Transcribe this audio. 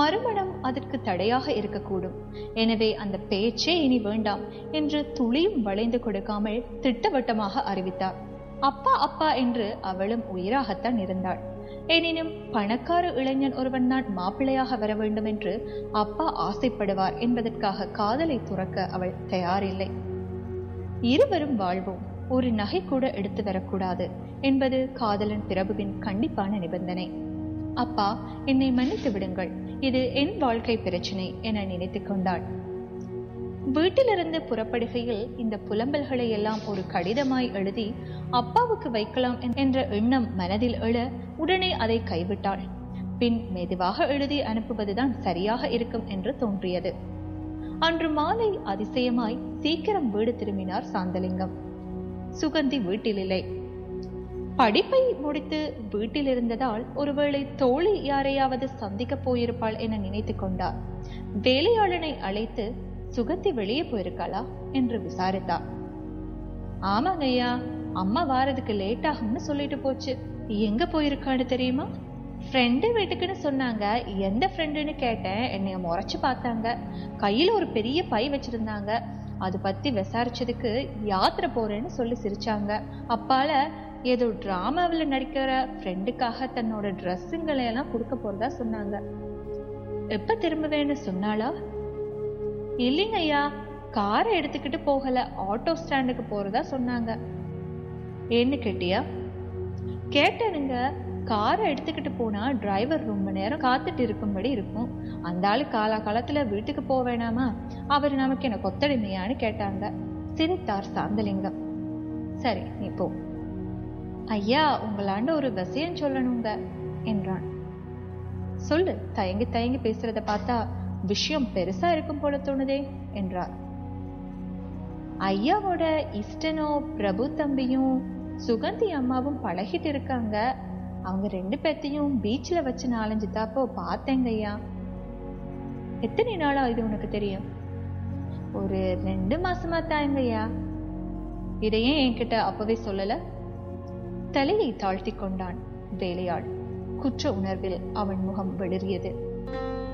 மறுமணம் அதற்கு தடையாக இருக்கக்கூடும் எனவே அந்த பேச்சே இனி வேண்டாம் என்று துளியும் வளைந்து கொடுக்காமல் திட்டவட்டமாக அறிவித்தார் அப்பா அப்பா என்று அவளும் உயிராகத்தான் இருந்தாள் எனினும் பணக்கார இளைஞன் ஒருவன் தான் மாப்பிள்ளையாக வர வேண்டும் என்று அப்பா ஆசைப்படுவார் என்பதற்காக காதலை துறக்க அவள் தயாரில்லை இருவரும் வாழ்வோம் ஒரு நகை கூட எடுத்து வரக்கூடாது என்பது காதலன் பிரபுவின் கண்டிப்பான நிபந்தனை அப்பா என்னை மன்னித்து விடுங்கள் இது என் வாழ்க்கை பிரச்சனை என நினைத்துக் கொண்டாள் வீட்டிலிருந்து புறப்படுகையில் இந்த புலம்பல்களை எல்லாம் ஒரு கடிதமாய் எழுதி அப்பாவுக்கு வைக்கலாம் என்ற எண்ணம் மனதில் எழ உடனே அதை கைவிட்டாள் பின் மெதுவாக எழுதி அனுப்புவதுதான் சரியாக இருக்கும் என்று தோன்றியது அன்று மாலை அதிசயமாய் சீக்கிரம் வீடு திரும்பினார் சாந்தலிங்கம் சுகந்தி வீட்டில் இல்லை படிப்பை முடித்து வீட்டில் இருந்ததால் ஒருவேளை தோழி யாரையாவது சந்திக்க போயிருப்பாள் என நினைத்துக் கொண்டார் வேலையாளனை அழைத்து சுகந்தி வெளியே போயிருக்காளா என்று விசாரித்தார் ஆமாங்க ஐயா அம்மா வாரதுக்கு லேட் ஆகும்னு சொல்லிட்டு போச்சு எங்க போயிருக்கான்னு தெரியுமா ஃப்ரெண்டு வீட்டுக்குன்னு சொன்னாங்க எந்த ஃப்ரெண்டுன்னு கேட்டேன் என்னைய முறைச்சு பார்த்தாங்க கையில ஒரு பெரிய பை வச்சிருந்தாங்க அது பத்தி விசாரிச்சதுக்கு யாத்திரை போறேன்னு சொல்லி சிரிச்சாங்க அப்பால ஏதோ டிராமாவில் நடிக்கிற ஃப்ரெண்டுக்காக தன்னோட ட்ரெஸ்ஸுங்களை எல்லாம் கொடுக்க போறதா சொன்னாங்க எப்ப திரும்புவேன்னு சொன்னாளா இல்லைங்க ஐயா காரை எடுத்துக்கிட்டு போகல ஆட்டோ ஸ்டாண்டுக்கு போறதா சொன்னாங்க ஏன்னு கேட்டியா கேட்டனுங்க காரை எடுத்துக்கிட்டு போனா டிரைவர் ரொம்ப நேரம் காத்துட்டு இருக்கும்படி இருக்கும் அந்த ஆளு காலாகாலத்துல வீட்டுக்கு போக வேணாமா அவர் நமக்கு என்ன கொத்தடிமையான்னு கேட்டாங்க சிரித்தார் சாந்தலிங்கம் சரி நீ போ ஐயா உங்களாண்ட ஒரு விஷயம் சொல்லணுங்க என்றான் சொல்லு தயங்கி தயங்கி பேசுறத பார்த்தா விஷயம் பெருசா இருக்கும் போல தோணுதே என்றார் ஐயாவோட இஷ்டனோ பிரபு தம்பியும் சுகந்தி அம்மாவும் பழகிட்டு இருக்காங்க அவங்க ரெண்டு பேர்த்தையும் பீச்சில் வச்சு நாலஞ்சு தாப்போ பார்த்தேங்க ஐயா எத்தனை நாளா இது உனக்கு தெரியும் ஒரு ரெண்டு மாசமா தாங்க ஐயா இதையே என்கிட்ட அப்பவே சொல்லல தலையை தாழ்த்தி கொண்டான் வேலையாள் குற்ற உணர்வில் அவன் முகம் வெளிறியது